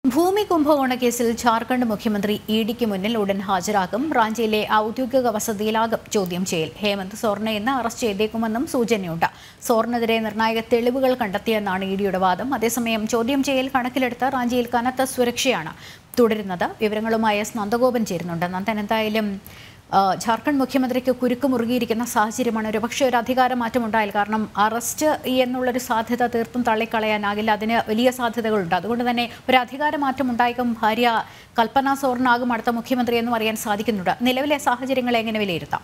ഭൂമി കുംഭകോണ കേസിൽ ജാർഖണ്ഡ് മുഖ്യമന്ത്രി ഇ ഡിക്ക് മുന്നിൽ ഉടൻ ഹാജരാകും റാഞ്ചിയിലെ ഔദ്യോഗിക വസതിയിലാകും ചോദ്യം ചെയ്യൽ ഹേമന്ത് സോറിനെ ഇന്ന് അറസ്റ്റ് ചെയ്തേക്കുമെന്നും സൂചനയുണ്ട് സോറിനെതിരെ നിർണായക തെളിവുകൾ കണ്ടെത്തിയെന്നാണ് ഇ ഡിയുടെ വാദം അതേസമയം ചോദ്യം ചെയ്യൽ കണക്കിലെടുത്ത് റാഞ്ചിയിൽ കനത്ത സുരക്ഷയാണ് തുടരുന്നത് വിവരങ്ങളുമായി എസ് നന്ദഗോപൻ ചേരുന്നുണ്ട് നന്ദൻ എന്തായാലും ആ, ജാർഖണ്ഡ് മുഖ്യമന്ത്രിക്ക് കുരുക്ക് മുറുകിയിരിക്കുന്ന സാഹചര്യമാണ് ഒരുപക്ഷെ ഒരു അധികാര മാറ്റം ഉണ്ടായാൽ കാരണം അറസ്റ്റ് എന്നുള്ളൊരു സാധ്യത തീർത്തും തള്ളിക്കളയാനാകില്ല അതിന് വലിയ സാധ്യതകളുണ്ട് അതുകൊണ്ട് തന്നെ ഒരു അധികാര മാറ്റം ഉണ്ടായേക്കും ഭാര്യ കൽപ്പന സോറിനാകും അടുത്ത മുഖ്യമന്ത്രി എന്നും അറിയാൻ സാധിക്കുന്നുണ്ട് നിലവിലെ സാഹചര്യങ്ങളെ എങ്ങനെ വിലയിരുത്താം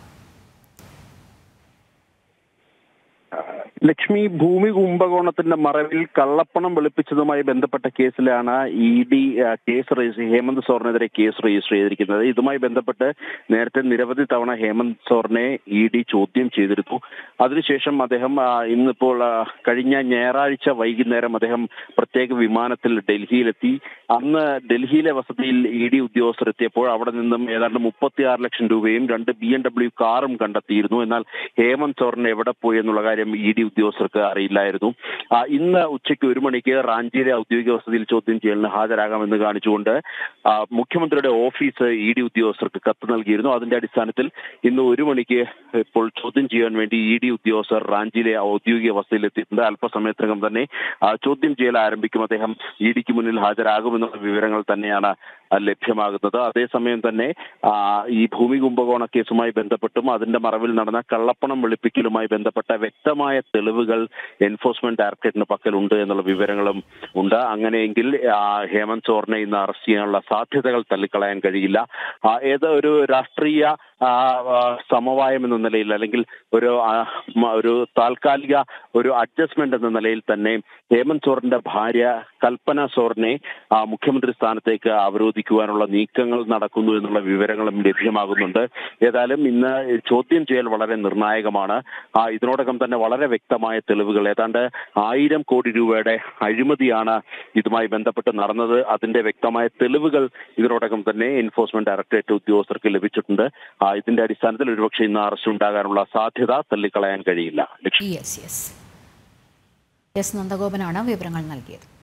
ലക്ഷ്മി ഭൂമി കുംഭകോണത്തിന്റെ മറവിൽ കള്ളപ്പണം വെളുപ്പിച്ചതുമായി ബന്ധപ്പെട്ട കേസിലാണ് E D case register Hemant സോറിനെതിരെ കേസ് രജിസ്റ്റർ ചെയ്തിരിക്കുന്നത് ഇതുമായി ബന്ധപ്പെട്ട് നേരത്തെ നിരവധി തവണ ഹേമന്ത് സോറിനെ ഇ ഡി ചോദ്യം ചെയ്തിരുന്നു അതിനുശേഷം അദ്ദേഹം ആ, ഇന്നിപ്പോൾ ആ, കഴിഞ്ഞ ഞായറാഴ്ച വൈകുന്നേരം അദ്ദേഹം പ്രത്യേക വിമാനത്തിൽ ഡൽഹിയിലെത്തി അന്ന് ഡൽഹിയിലെ വസതിയിൽ ഇ ഡി ഉദ്യോഗസ്ഥർ എത്തിയപ്പോൾ അവിടെ നിന്നും ഏതാണ്ട് മുപ്പത്തിയാറ് ലക്ഷം രൂപയും രണ്ട് ബി എം ഡബ്ല്യു കാറും കണ്ടെത്തിയിരുന്നു എന്നാൽ ഹേമന്ത് സോറിന് എവിടെ പോയി എന്നുള്ള കാര്യം ഇ ഡി ഉദ്യോഗസ്ഥർക്ക് അറിയില്ലായിരുന്നു ആ, ഇന്ന് ഉച്ചയ്ക്ക് ഒരു മണിക്ക് റാഞ്ചിയിലെ ഔദ്യോഗിക വസതിയിൽ ചോദ്യം ചെയ്യലിന് ഹാജരാകാമെന്ന് കാണിച്ചുകൊണ്ട് ആ, മുഖ്യമന്ത്രിയുടെ ഓഫീസ് ഇ ഡി ഉദ്യോഗസ്ഥർക്ക് കത്ത് നൽകിയിരുന്നു അതിന്റെ അടിസ്ഥാനത്തിൽ ഇന്ന് ഒരു മണിക്ക് ഇപ്പോൾ ചോദ്യം ചെയ്യാൻ വേണ്ടി ഇ ഡി ഉദ്യോഗസ്ഥർ റാഞ്ചിയിലെ ഔദ്യോഗിക വസതിയിൽ എത്തിയിട്ടുണ്ട് അല്പസമയത്തിനകം തന്നെ ആ, ചോദ്യം ചെയ്യൽ ആരംഭിക്കും അദ്ദേഹം ഇ ഡിക്ക് മുന്നിൽ ഹാജരാകുമെന്നുള്ള വിവരങ്ങൾ തന്നെയാണ് ആ, ലഭ്യമാകുന്നത് അതേസമയം തന്നെ ആ, ഈ ഭൂമി കുംഭകോണ കേസുമായി ബന്ധപ്പെട്ടും അതിന്റെ മറവിൽ നടന്ന കള്ളപ്പണം വെളുപ്പിക്കലുമായി ബന്ധപ്പെട്ട വ്യക്തമായ തെളിവുകൾ എൻഫോഴ്സ്മെന്റ് ഡയറക്ടറേറ്റിന് പക്കലുണ്ട് എന്നുള്ള വിവരങ്ങളും ഉണ്ട് അങ്ങനെയെങ്കിൽ ആ, ഹേമന്ത് സോറിനെ ഇന്ന് അറസ്റ്റ് ചെയ്യാനുള്ള സാധ്യതകൾ തള്ളിക്കളയാൻ കഴിയില്ല ആ, ഏത് ഒരു രാഷ്ട്രീയ ആ, ആ, സമവായം എന്ന നിലയിൽ അല്ലെങ്കിൽ ഒരു ആ, മ- ഒരു താൽക്കാലിക ഒരു അഡ്ജസ്റ്റ്മെന്റ് എന്ന നിലയിൽ തന്നെ ഹേമന്ത് സോറിന്റെ ഭാര്യ കൽപ്പന സോറിനെ ആ, മുഖ്യമന്ത്രി സ്ഥാനത്തേക്ക് അവരോധിക്കുവാനുള്ള നീക്കങ്ങൾ നടക്കുന്നു എന്നുള്ള വിവരങ്ങളും ലഭ്യമാകുന്നുണ്ട് ഏതായാലും ഇന്ന് ചോദ്യം ചെയ്യൽ വളരെ നിർണായകമാണ് ആ, ഇതിനോടകം തന്നെ വളരെ വ്യക്തമായ തെളിവുകൾ ഏതാണ്ട് ആയിരം കോടി രൂപയുടെ അഴിമതിയാണ് ഇതുമായി ബന്ധപ്പെട്ട് നടന്നത് അതിന്റെ വ്യക്തമായ തെളിവുകൾ ഇതിനോടകം തന്നെ എൻഫോഴ്സ്മെന്റ് ഡയറക്ടറേറ്റ് ഉദ്യോഗസ്ഥർക്ക് ലഭിച്ചിട്ടുണ്ട് ആ, ഇതിന്റെ അടിസ്ഥാനത്തിൽ ഒരുപക്ഷെ ഇന്ന് അറസ്റ്റ് ഉണ്ടാകാനുള്ള സാധ്യത തള്ളിക്കളയാൻ കഴിയില്ല ലക്ഷ്മി യെസ് യെസ് എസ് നന്ദഗോപനാണ് വിവരങ്ങൾ നൽകിയത്